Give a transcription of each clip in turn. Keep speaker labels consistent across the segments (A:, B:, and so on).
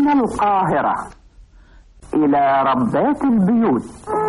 A: من القاهرة إلى ربات البيوت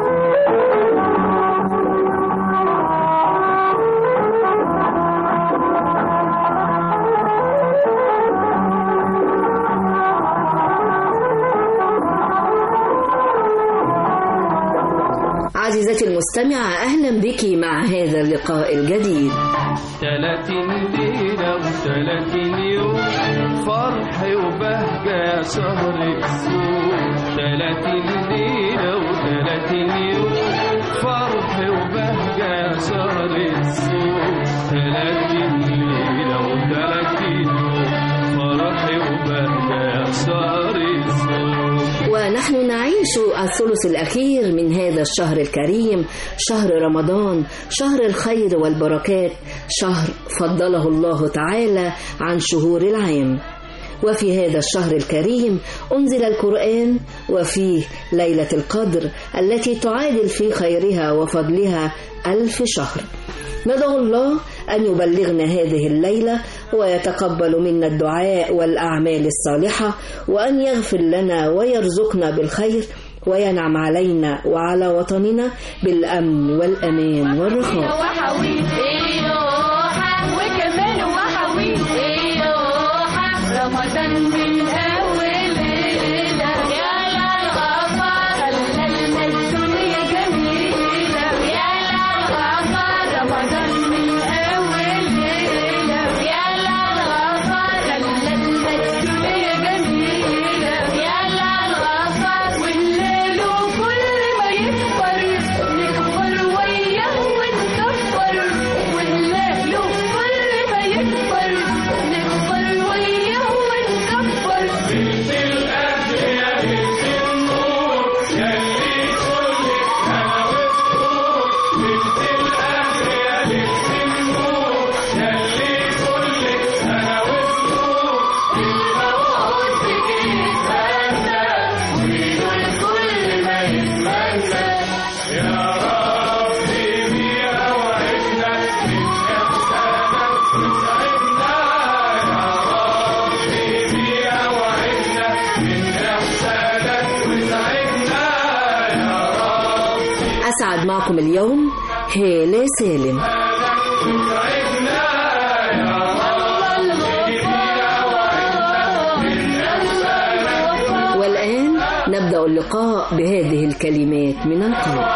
B: عزيزتي المستمعة أهلا بك مع هذا اللقاء الجديد
C: تلاتين ليلة وتلاتين يوم فرح وبهجة شهر السوق تلاتين ليلة وتلاتين يوم فرح وبهجة شهر السوق تلاتين ليلة وتلاتين يوم فرح وبهجة شهر السوق
B: ونحن نعيش الثلث الأخير من هذا الشهر الكريم شهر رمضان شهر الخير والبركات شهر فضله الله تعالى عن شهور العام وفي هذا الشهر الكريم أنزل القرآن وفيه ليلة القدر التي تعادل في خيرها وفضلها ألف شهر ندعو الله أن يبلغنا هذه الليلة ويتقبل منا الدعاء والأعمال الصالحة وأن يغفر لنا ويرزقنا بالخير وينعم علينا وعلى وطننا بالأمن والأمان والرخاء
D: وحوي ايوه وكمان وحوي ايوه رمضان من اول ليله يا لا الغفار خلالنا الدنيا جميله يا لا الغفار رمضان من اول ليله يا لا الغفار خلالنا الدنيا جميله يا لا الغفار والليل وكل ما يكبر نكبر وياه ونكبر والليل وكل ما يكبر نكبر وياه ونكبر كل ما يتمنى
B: أسعد معكم اليوم هالة سالم والآن نبدأ اللقاء بهذه الكلمات من القلب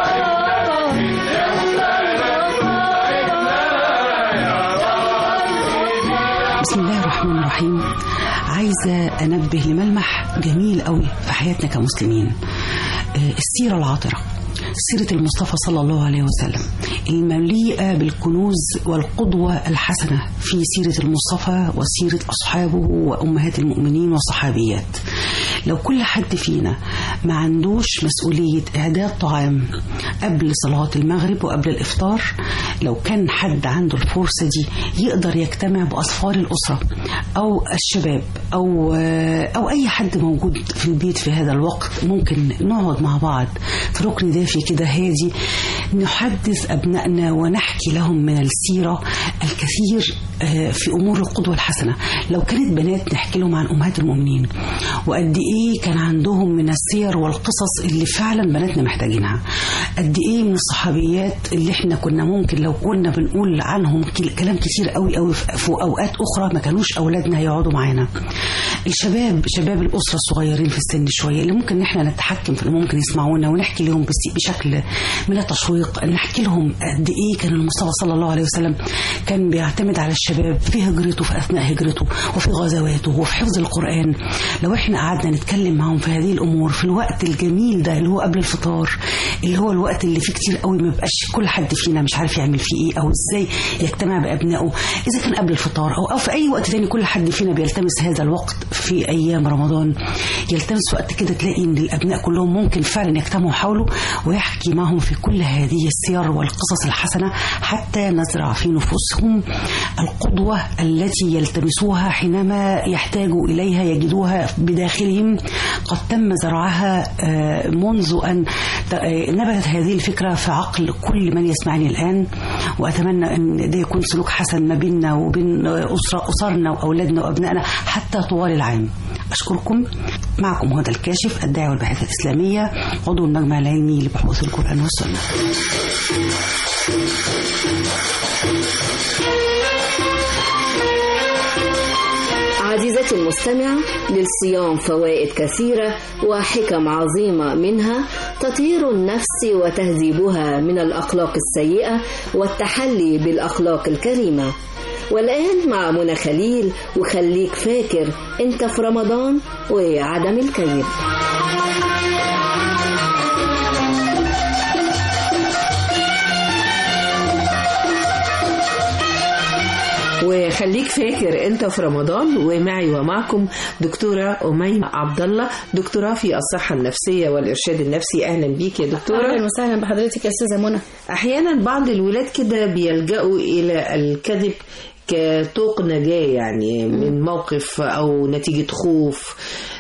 E: بسم الله الرحمن الرحيم عايزة أنبه لملمح جميل قوي في حياتنا كمسلمين آه، السيرة العاطرة سيرة المصطفى صلى الله عليه وسلم المليئة بالكنوز والقدوة الحسنة في سيرة المصطفى وسيرة أصحابه وأمهات المؤمنين وصحابيات لو كل حد فينا ما عندوش مسؤولية إعداد طعام قبل صلاة المغرب وقبل الإفطار لو كان حد عنده الفرصة دي يقدر يجتمع بأصفار الأسرة أو الشباب أو أو أي حد موجود في البيت في هذا الوقت ممكن نقعد مع بعض في ركن دافي كده هادي نحدث أبنائنا ونحكي لهم من السيرة الكثير آه، في أمور القدوة الحسنة لو كانت بنات نحكي لهم عن أمهات المؤمنين وقد إيه كان عندهم من السير والقصص اللي فعلا بناتنا محتاجينها قد إيه من الصحابيات اللي إحنا كنا ممكن لو كنا بنقول عنهم كل- كلام كتير قوي قوي في في أوقات أخرى ما كانوش أولادنا هيقعدوا معانا الشباب شباب الأسرة الصغيرين في السن شوية اللي ممكن إحنا نتحكم في اللي ممكن يسمعونا ونحكي لهم بس- بشكل من التشويق نحكي لهم قد إيه كان المصطفى صلى الله عليه وسلم كان بيعتمد على الشباب في هجرته في أثناء هجرته وفي غزواته وفي حفظ القرآن لو إحنا قعدنا نتكلم معهم في هذه الأمور في الوقت الجميل ده اللي هو قبل الفطار اللي هو الوقت اللي فيه كتير قوي ما بيبقاش كل حد فينا مش عارف يعمل فيه إيه أو إزاي يجتمع بأبنائه إذا كان قبل الفطار أو أو في أي وقت تاني كل حد فينا بيلتمس هذا الوقت في أيام رمضان يلتمس وقت كده تلاقي إن الأبناء كلهم ممكن فعلا يجتمعوا حوله ويحكي معهم في كل هذه السير والقصص الحسنة حتى نزرع في نفوسهم القدوة التي يلتمسوها حينما يحتاجوا إليها يجدوها بداخلهم قد تم زرعها آه، منذ أن ت- آه، نبتت هذه الفكرة في عقل كل من يسمعني الآن وأتمنى أن ده يكون سلوك حسن ما بيننا وبين أسرة أسرنا وأولادنا وأبنائنا حتى طوال العام أشكركم معكم هدى الكاشف الداعي والباحثة الإسلامية عضو المجمع العلمي لبحوث القرآن والسنة
B: عزيزتي المستمعة للصيام فوائد كثيرة وحكم عظيمة منها تطهير النفس وتهذيبها من الأخلاق السيئة والتحلي بالأخلاق الكريمة والآن مع منى خليل وخليك فاكر أنت في رمضان وعدم الكذب
F: وخليك فاكر انت في رمضان ومعي ومعكم دكتوره اميمه عبد الله دكتوراه في الصحه النفسيه والارشاد النفسي اهلا بيك يا دكتوره
G: اهلا وسهلا بحضرتك يا استاذه منى
F: احيانا بعض الولاد كده بيلجأوا الى الكذب كطوق نجاة يعني من موقف أو نتيجة خوف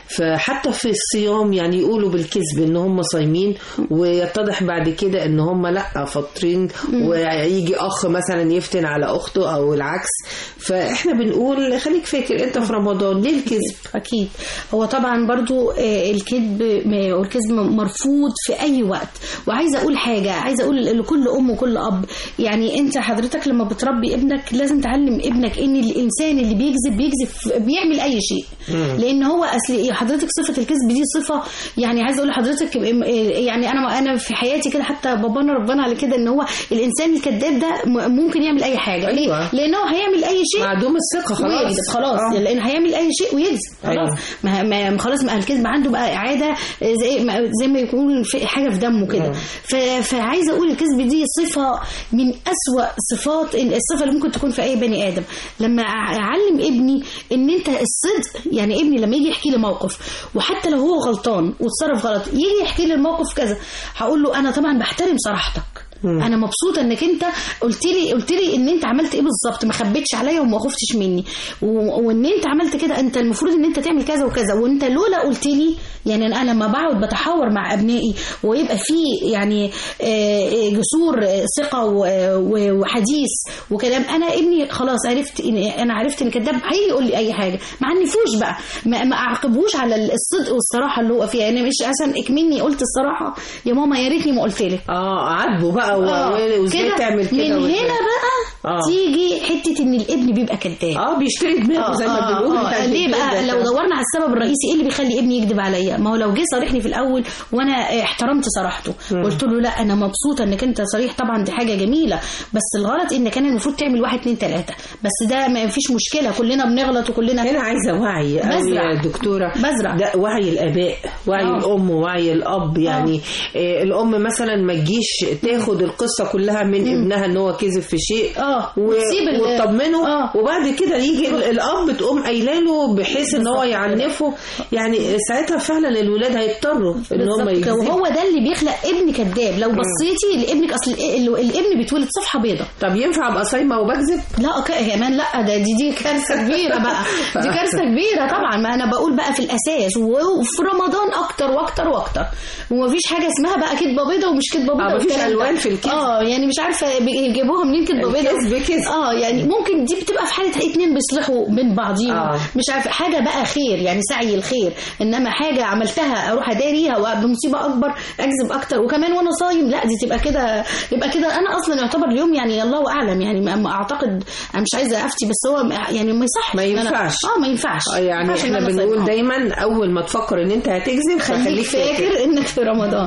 F: فحتى في الصيام يعني يقولوا بالكذب ان هم صايمين ويتضح بعد كده ان هم لا فاطرين ويجي اخ مثلا يفتن على اخته او العكس فاحنا بنقول خليك فاكر انت في رمضان ليه الكذب
G: اكيد هو طبعا برضو آه، الكذب م- والكذب مرفوض في اي وقت وعايزه اقول حاجه عايزه اقول لكل ام وكل اب يعني انت حضرتك لما بتربي ابنك لازم تعلم ابنك ان الانسان اللي بيكذب بيكذب في- بيعمل اي شيء لان هو اصل إيه، حضرتك صفه الكذب دي صفه يعني عايزه اقول لحضرتك ام- إيه، يعني انا انا في حياتي كده حتى بابانا ربنا على كده ان هو الانسان الكذاب ده م- ممكن يعمل اي حاجه
F: أيوة.
G: ليه لان هو هيعمل اي شيء
F: معدوم الثقه خلاص
G: ويكذب خلاص
F: آه.
G: لان هيعمل اي شيء ويكذب
F: أيوة.
G: خلاص ما ما ما خلاص ما الكذب عنده بقى عاده زي ما زي ما يكون في حاجه في دمه كده ف- فعايزه اقول الكذب دي صفه من أسوأ صفات الصفه اللي ممكن تكون في اي بني ادم لما أع- اعلم ابني ان انت الصدق يعني ابني لما يجي يحكي لي موقف وحتى لو هو غلطان وتصرف غلط يجي يحكي لي الموقف كذا هقول له انا طبعا بحترم صراحتك انا مبسوطه انك انت قلت لي قلت لي ان انت عملت ايه بالظبط ما خبيتش عليا وما خفتش مني و- وان انت عملت كده انت المفروض ان انت تعمل كذا وكذا وانت لولا قلت لي يعني انا لما بقعد بتحاور مع ابنائي ويبقى في يعني آه، آه، جسور آه، ثقه و- و- وحديث وكلام انا ابني خلاص عرفت إن انا عرفت ان كذاب هيجي يقول لي اي حاجه ما عنفوش بقى ما, ما اعاقبهوش على الصدق والصراحه اللي هو فيها انا مش عشان اكمني قلت الصراحه يا ماما يا ريتني ما قلت لك
F: اه عاتبه بقى و-
G: آه،
F: و- وازاي
G: كده
F: تعمل كده
G: من
F: وإزاي-
G: هنا بقى
F: آه.
G: تيجي حته ان الابن بيبقى كذاب
F: اه بيشتري دماغه زي ما بنقول بتاعت
G: ليه بقى
F: الكذب
G: لو
F: ده.
G: دورنا على السبب الرئيسي ايه اللي بيخلي ابني يكذب عليا ما هو لو جه صارحني في الاول وانا احترمت صراحته قلت له لا انا مبسوطه انك انت صريح طبعا دي حاجه جميله بس الغلط انك كان المفروض تعمل واحد اتنين تلاته بس ده ما فيش مشكله كلنا بنغلط وكلنا
F: هنا عايزه وعي قوي
G: بزرع.
F: يا دكتوره
G: بزرع.
F: ده وعي الاباء وعي
G: آه.
F: الام ووعي الاب يعني آه. الام مثلا ما تجيش تاخد القصه كلها من ابنها ان هو كذب في شيء
G: اه
F: و-
G: وتسيب ال-
F: وتطمنه
G: آه.
F: وبعد كده يجي ال- الاب تقوم قايله له بحيث ان هو يعنفه يعني ساعتها فعلا الولاد هيضطروا ان هم
G: بالظبط كده.
F: يكذبوا
G: وهو ده اللي بيخلق ابن كذاب لو بصيتي لابنك اصل ال- ال- الابن بيتولد صفحه بيضه
F: طب ينفع ابقى صايمه وبكذب
G: لا ك- كمان لا ده دي دي كارثه كبيره بقى دي كارثه كبيره طبعا ما انا بقول بقى في الاساس و- وفي رمضان اكتر واكتر واكتر ومفيش حاجه اسمها بقى كدبه بيضه ومش كدبه بيضه
F: آه، مفيش
G: والكلام ده.
F: ألوان في الكذب.
G: اه يعني مش عارفه بيجيبوها منين كدبه بيضه
F: الكذب كذب.
G: اه يعني ممكن دي بتبقى في حاله اتنين بيصلحوا بين بعضيهم
F: آه.
G: مش عارفه حاجه بقى خير يعني سعي الخير انما حاجه عملتها اروح اداريها وبمصيبه اكبر اكذب اكتر وكمان وانا صايم لا دي تبقى كده يبقى كده انا اصلا يعتبر اليوم يعني الله اعلم يعني ما- ما اعتقد انا مش عايزه افتي بس هو يعني ما يصحش
F: ما
G: إن أنا-
F: ينفعش.
G: اه ما ينفعش
F: آه، يعني
G: ما ينفعش إن
F: احنا
G: أنا
F: بنقول
G: صايمة.
F: دايما اول ما تفكر ان انت هتكذب
G: خليك
F: فخليك فاكر
G: فاكر انك في رمضان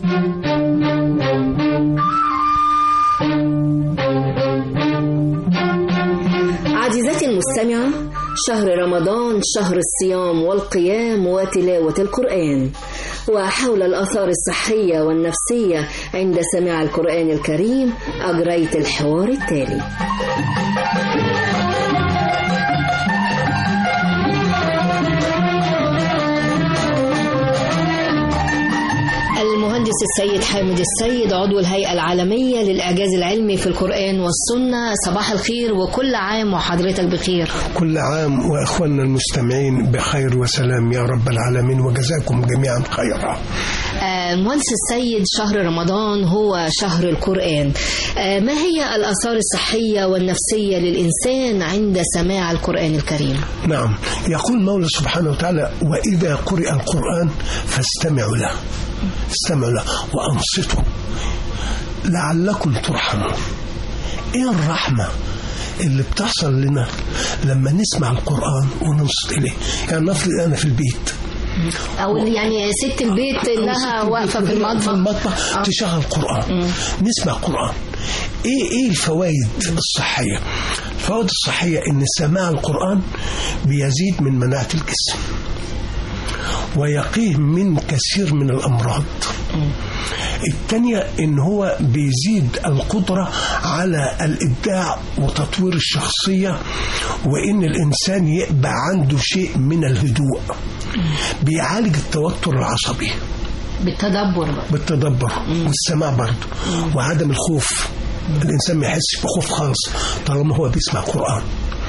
B: عزيزتي المستمعة شهر رمضان شهر الصيام والقيام وتلاوة القرآن وحول الآثار الصحية والنفسية عند سماع القرآن الكريم أجريت الحوار التالي المهندس السيد حامد السيد عضو الهيئة العالمية للإعجاز العلمي في القرآن والسنة صباح الخير وكل عام وحضرتك بخير
H: كل عام واخواننا المستمعين بخير وسلام يا رب العالمين وجزاكم جميعا خيرا.
B: آه، مهندس السيد شهر رمضان هو شهر القرآن آه، ما هي الآثار الصحية والنفسية للإنسان عند سماع القرآن الكريم
H: نعم يقول المولى سبحانه وتعالى وإذا قرئ القرآن فاستمعوا له استمعوا له وأنصتوا لعلكم ترحمون إيه الرحمة اللي بتحصل لنا لما نسمع القرآن وننصت إليه يعني نفرض أنا في البيت
B: أو يعني ست البيت إنها واقفة في
H: في
B: المطبخ
H: المطبخ تشغل قرآن نسمع قرآن ايه ايه الفوائد الصحية الفوائد الصحية ان سماع القرآن بيزيد من مناعة الجسم ويقيه من كثير من الأمراض الثانية ان هو بيزيد القدرة على الإبداع وتطوير الشخصية وان الإنسان يبقى عنده شيء من الهدوء بيعالج التوتر العصبي
B: بالتدبر بقى.
H: بالتدبر والسماع برضه وعدم الخوف الانسان ما يحسش بخوف خالص طالما هو بيسمع قران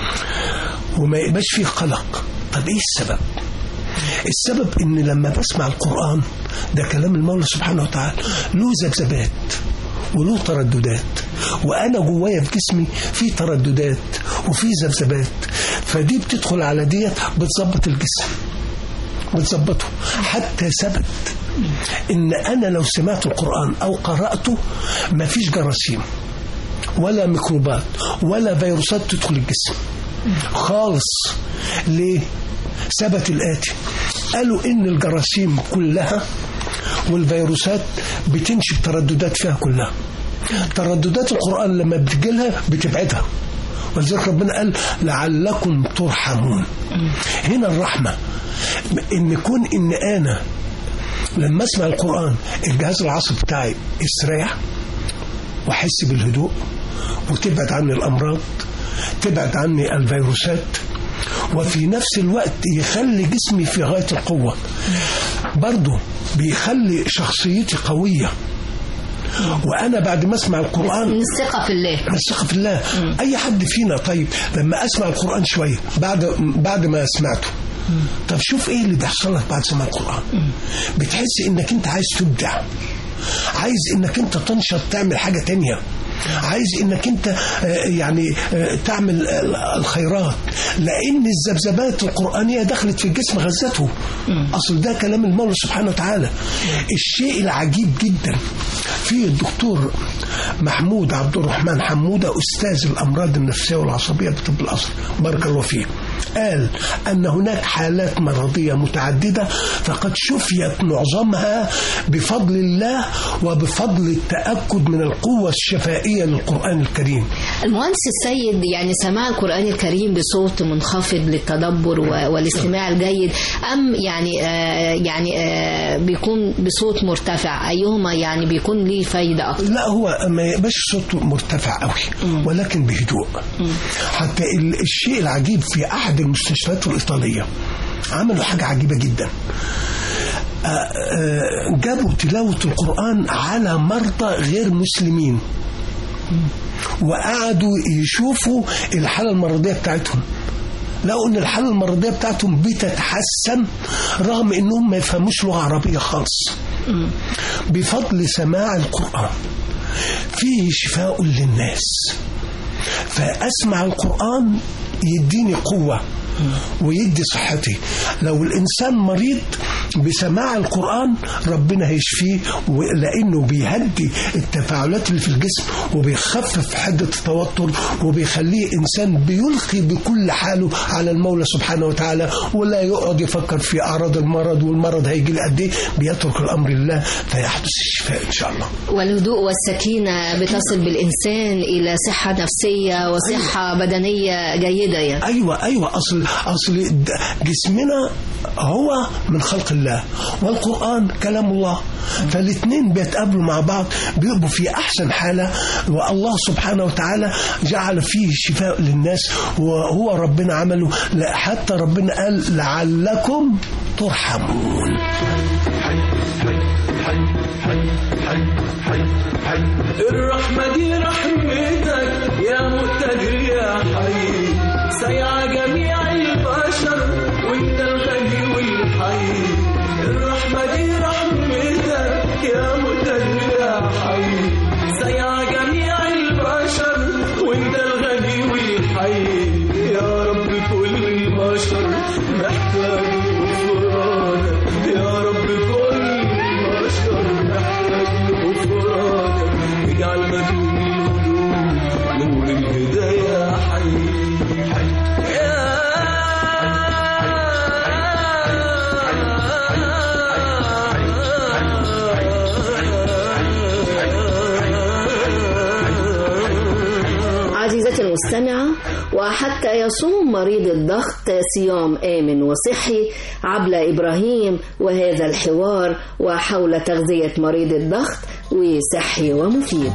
H: وما يبقاش فيه قلق طب ايه السبب السبب ان لما بسمع القران ده كلام المولى سبحانه وتعالى له ذبذبات وله ترددات وانا جوايا في جسمي في ترددات وفي ذبذبات فدي بتدخل على ديت بتظبط الجسم بتظبطه حتى ثبت ان انا لو سمعت القران او قراته مفيش جراثيم ولا ميكروبات ولا فيروسات تدخل الجسم خالص ليه ثبت الاتي قالوا ان الجراثيم كلها والفيروسات بتمشي بترددات فيها كلها ترددات القران لما بتجيلها بتبعدها ولذلك ربنا قال لعلكم ترحمون هنا الرحمه ان كون ان انا لما اسمع القران الجهاز العصبي بتاعي يستريح واحس بالهدوء وتبعد عني الامراض تبعد عني الفيروسات وفي نفس الوقت يخلي جسمي في غايه القوه برضه بيخلي شخصيتي قويه وانا بعد ما اسمع القران
B: من الثقة في الله
H: الثقة في الله أي حد فينا طيب لما أسمع القرآن شوية بعد بعد ما سمعته طب شوف إيه اللي بيحصل لك بعد سماع القرآن بتحس إنك أنت عايز تبدع عايز إنك أنت تنشط تعمل حاجة تانية عايز انك انت آه، يعني آه، تعمل آه، الخيرات لان الذبذبات القرانيه دخلت في الجسم غزته اصل ده كلام المولى سبحانه وتعالى الشيء العجيب جدا في الدكتور محمود عبد الرحمن حموده استاذ الامراض النفسيه والعصبيه بطب الازهر بارك الله فيه قال ان هناك حالات مرضيه متعدده فقد شفيت معظمها بفضل الله وبفضل التاكد من القوه الشفائيه للقران الكريم
B: المهندس السيد يعني سماع القرآن الكريم بصوت منخفض للتدبر و- والاستماع الجيد أم يعني آه يعني آه بيكون بصوت مرتفع أيهما يعني بيكون ليه فايدة أكتر
H: لا هو ما يبقاش صوته مرتفع قوي ولكن بهدوء حتى ال- الشيء العجيب في احد المستشفيات الايطاليه عملوا حاجه عجيبه جدا آه، آه، جابوا تلاوه القران على مرضى غير مسلمين وقعدوا يشوفوا الحاله المرضيه بتاعتهم لقوا ان الحاله المرضيه بتاعتهم بتتحسن رغم انهم ما يفهموش لغه عربيه خالص بفضل سماع القرآن فيه شفاء للناس فأسمع القرآن يديني قوة ويدي صحتي لو الإنسان مريض بسماع القرآن ربنا هيشفيه لأنه بيهدي التفاعلات اللي في الجسم وبيخفف حدة التوتر وبيخليه إنسان بيلقي بكل حاله على المولى سبحانه وتعالى ولا يقعد يفكر في أعراض المرض والمرض هيجي لي قد إيه بيترك الأمر لله فيحدث الشفاء إن شاء الله
B: والهدوء والسكينة بتصل بالإنسان إلى صحة نفسية وصحة بدنية جيدة يعني
H: ايوه ايوه اصل اصل د- جسمنا هو من خلق الله والقران كلام الله فالاثنين بيتقابلوا مع بعض بيبقوا في احسن حاله والله سبحانه وتعالى جعل فيه شفاء للناس وهو ربنا عمله لا- حتى ربنا قال لعلكم ترحمون
C: الرحمة دي رحمتك يا مقتدر يا حي سيع جميع البشر وانت الغني والحي الرحمة دي رحمتك
B: مستمعة وحتى يصوم مريض الضغط صيام آمن وصحي عبلة إبراهيم وهذا الحوار وحول تغذية مريض الضغط وصحي ومفيد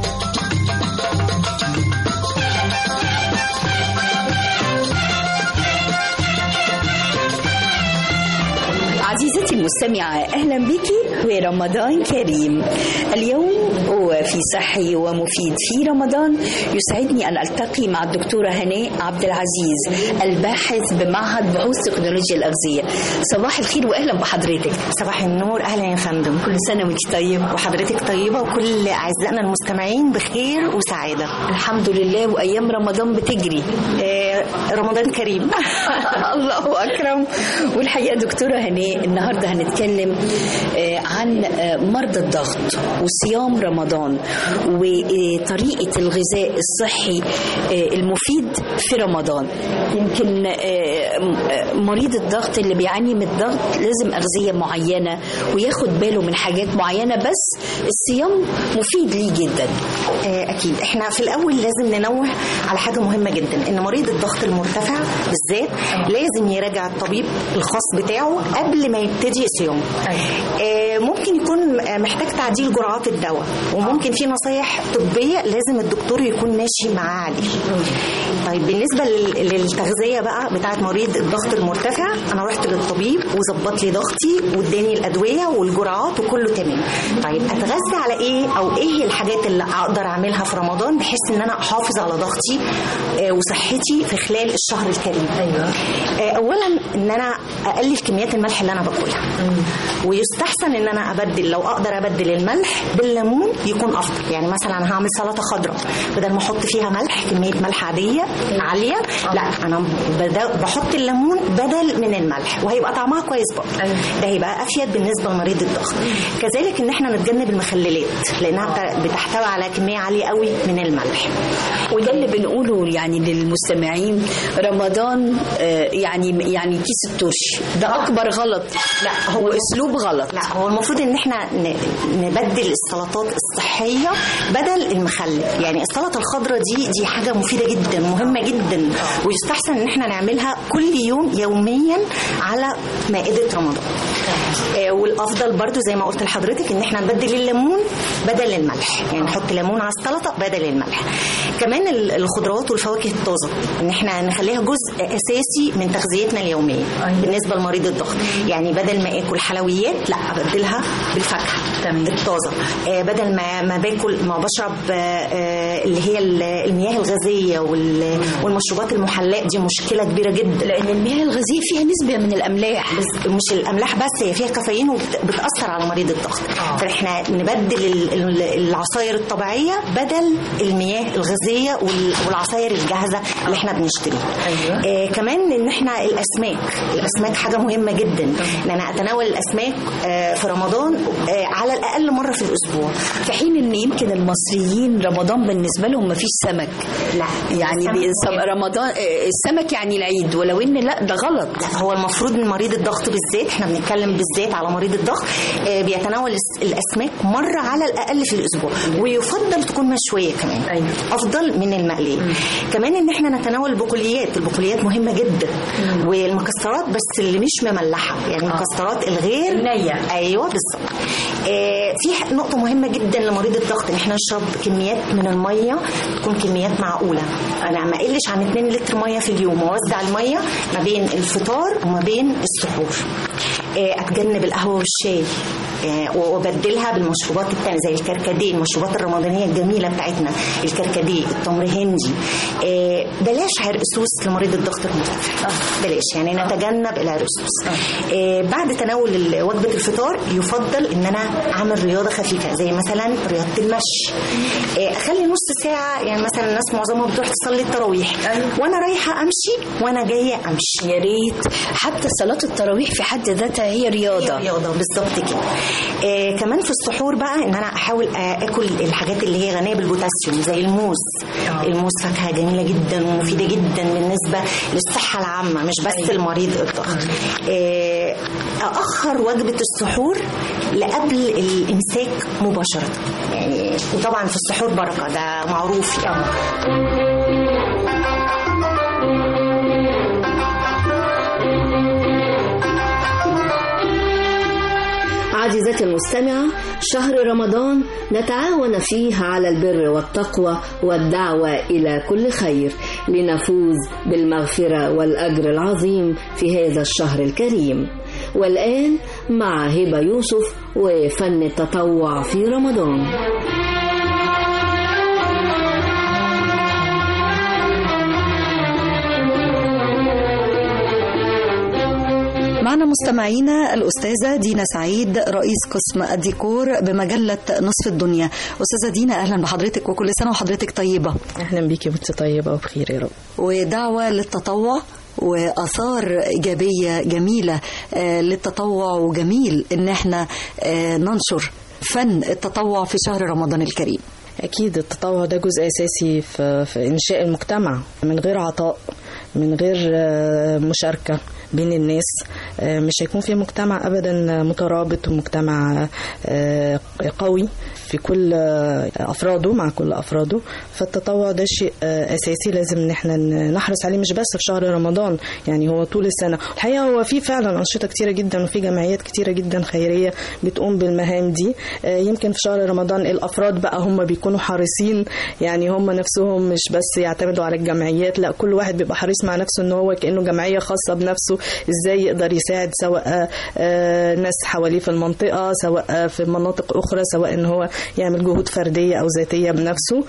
I: عزيزتي المستمعة أهلا بك ورمضان كريم اليوم وفي صحي ومفيد في رمضان يسعدني أن ألتقي مع الدكتورة هناء عبد العزيز الباحث بمعهد بحوث تكنولوجيا الأغذية صباح الخير وأهلا بحضرتك
J: صباح النور اهلا يا فندم
I: كل سنة وانت طيبة
J: وحضرتك طيبه وكل اعزائنا المستمعين بخير وسعاده
I: الحمد لله وأيام رمضان بتجري
J: آه، رمضان كريم
I: الله أكرم والحقيقة دكتورة هناء النهاردة هنتكلم آه، عن آه، مرضى الضغط وصيام رمضان وطريقة الغذاء الصحي آه، المفيد في رمضان يمكن آه، م- آه، مريض الضغط اللي بيعاني من الضغط لازم أغذية معينة وياخد باله من حاجات معينة بس الصيام مفيد ليه جدا
J: آه، اكيد احنا في الاول لازم ننوه على حاجه مهمه جدا ان مريض الضغط المرتفع بالذات لازم يراجع الطبيب الخاص بتاعه قبل ما يبتدي صيامه آه، ممكن يكون آه، محتاج تعديل جرعات الدواء وممكن في نصايح طبيه لازم الدكتور يكون ماشي معاه عليه طيب بالنسبه لل- للتغذيه بقى بتاعه مريض الضغط المرتفع انا رحت للطبيب وظبط لي ضغطي واداني الادويه والجرعات وكله تمام طيب اتغذى على ايه او ايه الحاجات اللي اقدر اعملها في رمضان بحيث ان انا احافظ على ضغطي آه، وصحتي في خلال الشهر الكريم ايوه اولا ان انا اقلل كميات الملح اللي انا باكلها ويستحسن ان انا ابدل لو اقدر ابدل الملح بالليمون يكون افضل يعني مثلا انا هعمل سلطه خضراء بدل ما احط فيها ملح كميه ملح عاديه عاليه لا انا بدا- بحط الليمون بدل من الملح وهيبقى طعمها كويس برضه ده هيبقى افيد بالنسبه لمريض الضغط كذلك ان احنا نتجنب المخللات لانها بت- بتحتوي على كميه عاليه قوي من الملح
I: وده اللي بنقوله يعني للمستمعين رمضان آه، يعني يعني كيس الترشي ده اكبر غلط
J: لا هو
I: واسلوب غلط
J: لا هو المفروض ان احنا ن- نبدل السلطات الصحيه بدل المخلل يعني السلطه الخضراء دي دي حاجه مفيده جدا مهمه جدا ويستحسن ان احنا نعملها كل يوم يوميا على مائده رمضان آه والافضل برضو زي ما قلت لحضرتك ان احنا نبدل الليمون بدل الملح يعني نحط ليمون على السلطه بدل الملح كمان ال- الخضروات والفواكه الطازه ان احنا نخليها جزء اساسي من تغذيتنا اليوميه بالنسبه لمريض الضغط يعني بدل ما اكل حلويات لا ابدلها بالفاكهه الطازه آه بدل ما ما باكل ما بشرب آه آه اللي هي ال- المياه الغازيه وال- والمشروبات المحلاة دي مشكله كبيره جدا
I: لان المياه الغازيه فيها نسبه من الاملاح
J: بس مش الاملاح بس هي فيها كافيين وبتاثر على مريض الضغط فاحنا نبدل ال- ال- العصاير الطبيعيه بدل المياه الغازيه وال- والعصاير الجاهزه اللي احنا بنشتريها أيوة. آه كمان ان احنا الاسماك الاسماك حاجه مهمه جدا ان انا اتناول الاسماك آه في رمضان آه على الاقل مره في الاسبوع
I: في حين ان يمكن المصريين رمضان بالنسبه لهم ما فيش سمك
J: لا
I: يعني
J: السمك
I: بي- رمضان آه، السمك يعني العيد ولو ان لا ده غلط
J: لا هو المفروض ان مريض الضغط بالذات احنا بنتكلم بالذات على مريض الضغط آه، بيتناول الس- الاسماك مره على الاقل في الاسبوع ويفضل تكون مشويه كمان
I: أيوة.
J: افضل من المقليه كمان ان احنا نتناول البقوليات البقوليات مهمه جدا والمكسرات بس اللي مش مملحه يعني المكسرات الغير
I: النية.
J: ايوه بالظبط آه، في ح- نقطه مهمه جدا لمريض الضغط ان احنا نشرب كميات من الميه تكون كميات معقوله انا ما اقلش عن 2 لتر ميه في اليوم واوزع الميه ما بين الفطار وما بين السحور آه، اتجنب القهوه والشاي آه، وابدلها بالمشروبات التانية زي الكركديه المشروبات الرمضانيه الجميله بتاعتنا الكركديه التمر هندي آه، بلاش عرقسوس لمريض الضغط المرتفع بلاش يعني نتجنب العرقسوس آه، بعد تناول ال- وجبه الفطار يفضل ان انا اعمل رياضه خفيفه زي مثلا رياضه المشي آه، اخلي نص ساعه يعني مثلا الناس معظمها بتروح تصلي التراويح وانا رايحه امشي وانا جايه امشي
I: يا ريت حتى صلاه التراويح في حد ذاتها هي رياضه
J: رياضه بالظبط كده آه كمان في السحور بقى ان انا احاول آه اكل الحاجات اللي هي غنيه بالبوتاسيوم زي الموز الموز فاكهه جميله جدا ومفيده جدا بالنسبه للصحه العامه مش بس المريض الضغط آه اخر وجبه السحور لقبل الامساك مباشره يعني وطبعا في السحور بركه ده معروف يعني
B: عزيزتي المستمعة شهر رمضان نتعاون فيه على البر والتقوى والدعوة إلى كل خير لنفوز بالمغفرة والأجر العظيم في هذا الشهر الكريم والآن مع هبة يوسف وفن التطوع في رمضان
I: معنا مستمعينا الأستاذة دينا سعيد رئيس قسم الديكور بمجلة نصف الدنيا أستاذة دينا أهلا بحضرتك وكل سنة وحضرتك طيبة
K: اهلا بيكي وانت طيبه وبخير يا رب
I: ودعوة للتطوع وآثار إيجابية جميلة آه، للتطوع وجميل إن احنا آه، ننشر فن التطوع في شهر رمضان الكريم
K: اكيد التطوع ده جزء اساسي في, في انشاء المجتمع من غير عطاء من غير آه، مشاركه بين الناس آه، مش هيكون في مجتمع ابدا مترابط ومجتمع آه، قوي في كل آه، افراده مع كل افراده فالتطوع ده شيء آه، اساسي لازم ان احنا ن- نحرص عليه مش بس في شهر رمضان يعني هو طول السنه الحقيقه هو في فعلا انشطه كتيره جدا وفي جمعيات كتيره جدا خيريه بتقوم بالمهام دي آه، يمكن في شهر رمضان الافراد بقى هم بيكونوا حريصين يعني هم نفسهم مش بس يعتمدوا على الجمعيات لا كل واحد بيبقى حريص مع نفسه ان هو كانه جمعيه خاصه بنفسه ازاي يقدر يساعد سواء آه، ناس حواليه في المنطقه سواء في مناطق اخرى سواء ان هو يعمل جهود فرديه او ذاتيه بنفسه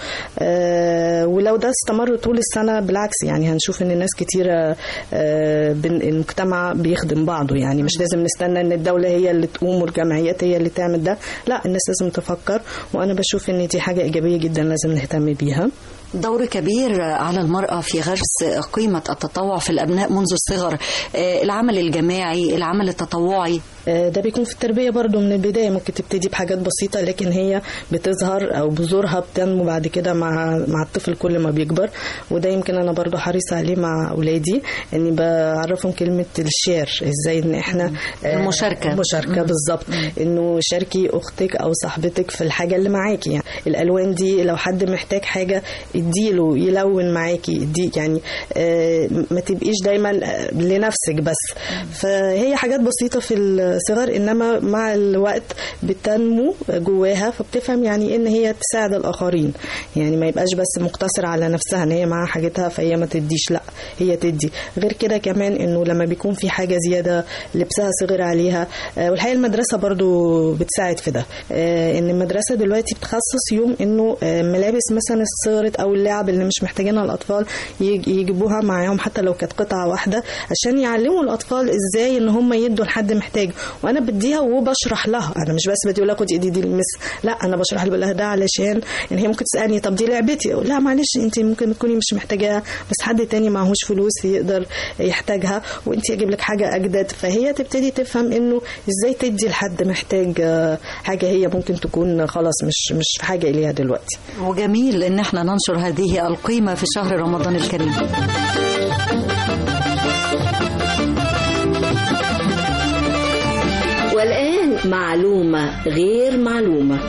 K: آه، ولو ده استمر طول السنه بالعكس يعني هنشوف ان ناس كتيره آه، بن- المجتمع بيخدم بعضه يعني مش لازم نستنى ان الدوله هي اللي تقوم والجمعيات هي اللي تعمل ده لا الناس لازم تفكر وانا بشوف ان دي حاجه ايجابيه جدا لازم نهتم بيها
I: دور كبير على المرأة في غرس قيمة التطوع في الأبناء منذ الصغر آه، العمل الجماعي العمل التطوعي
K: آه، ده بيكون في التربية برضو من البداية ممكن تبتدي بحاجات بسيطة لكن هي بتظهر أو بذورها بتنمو بعد كده مع مع الطفل كل ما بيكبر وده يمكن أنا برضو حريصة عليه مع أولادي إني بعرفهم كلمة الشير إزاي إن إحنا آه،
I: المشاركة.
K: مشاركة بالظبط إنه شاركي أختك أو صاحبتك في الحاجة اللي معاكي يعني الألوان دي لو حد محتاج حاجة اديله يلون معاكي ادي يعني آه، ما تبقيش دايما آه، لنفسك بس فهي حاجات بسيطة في الصغر إنما مع الوقت بتنمو جواها فبتفهم يعني إن هي تساعد الآخرين يعني ما يبقاش بس مقتصر على نفسها إن هي معاها حاجتها فهي ما تديش لا هي تدي غير كده كمان إنه لما بيكون في حاجة زيادة لبسها صغير عليها آه، والحقيقة المدرسة برضو بتساعد في ده آه، إن المدرسة دلوقتي بتخصص يوم إنه آه، ملابس مثلا صغرت أو اللعب اللي مش محتاجينها الأطفال يج- يجيبوها معاهم حتى لو كانت قطعة واحدة عشان يعلموا الأطفال إزاي إن هم يدوا لحد محتاج وأنا بديها وبشرح لها أنا مش بس بدي لها خدي إيدي دي المس لا أنا بشرح لها بقول لها ده علشان إن هي ممكن تسألني طب دي لعبتي أقول لا معلش أنت ممكن تكوني مش محتاجاها بس حد تاني معهوش فلوس يقدر يحتاجها وأنت يجيب لك حاجة أجدد فهي تبتدي تفهم إنه إزاي تدي لحد محتاج آه، حاجة هي ممكن تكون خلاص مش مش في حاجة إليها دلوقتي
I: وجميل إن احنا ننشر هذه القيمة في شهر رمضان الكريم
B: والآن معلومة غير معلومة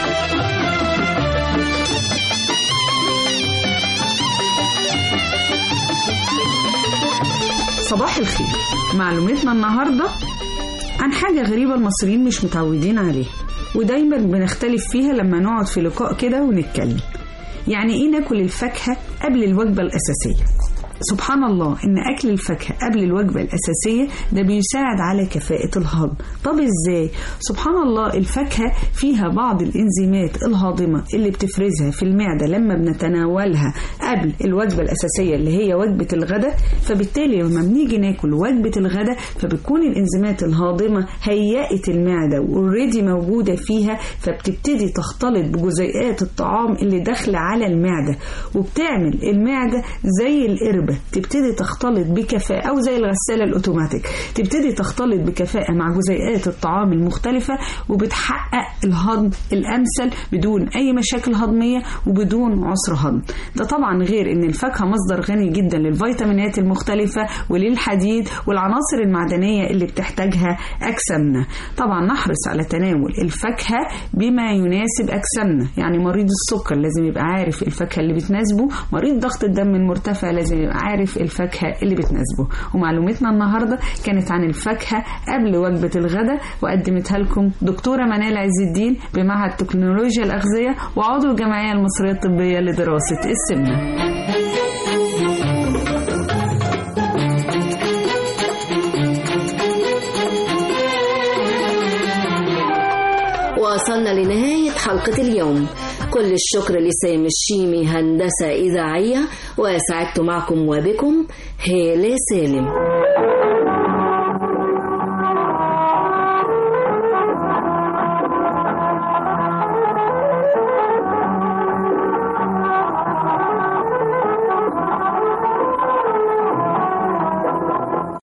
L: صباح الخير معلومتنا النهاردة عن حاجة غريبة المصريين مش متعودين عليها ودايما بنختلف فيها لما نقعد في لقاء كده ونتكلم يعني ايه ناكل الفاكهة قبل الوجبة الأساسية سبحان الله ان اكل الفاكهه قبل الوجبه الاساسيه ده بيساعد على كفاءه الهضم طب ازاي سبحان الله الفاكهه فيها بعض الانزيمات الهاضمه اللي بتفرزها في المعده لما بنتناولها قبل الوجبه الاساسيه اللي هي وجبه الغداء فبالتالي لما بنيجي ناكل وجبه الغداء فبتكون الانزيمات الهاضمه هيئت المعده واوريدي موجوده فيها فبتبتدي تختلط بجزيئات الطعام اللي داخله على المعده وبتعمل المعده زي القربه تبتدي تختلط بكفاءه او زي الغساله الاوتوماتيك تبتدي تختلط بكفاءه مع جزيئات الطعام المختلفه وبتحقق الهضم الامثل بدون اي مشاكل هضميه وبدون عسر هضم ده طبعا غير ان الفاكهه مصدر غني جدا للفيتامينات المختلفه وللحديد والعناصر المعدنيه اللي بتحتاجها اجسامنا طبعا نحرص على تناول الفاكهه بما يناسب اجسامنا يعني مريض السكر لازم يبقى عارف الفاكهه اللي بتناسبه مريض ضغط الدم المرتفع لازم يبقى عارف الفاكهة اللي بتناسبه ومعلومتنا النهاردة كانت عن الفاكهة قبل وجبة الغداء وقدمتها لكم دكتورة منال عز الدين بمعهد تكنولوجيا الأغذية وعضو الجمعية المصرية الطبية لدراسة السمنة
B: وصلنا لنهاية حلقة اليوم كل الشكر لسامي الشيمي هندسة إذاعية وسعدت معكم وبكم هالة سالم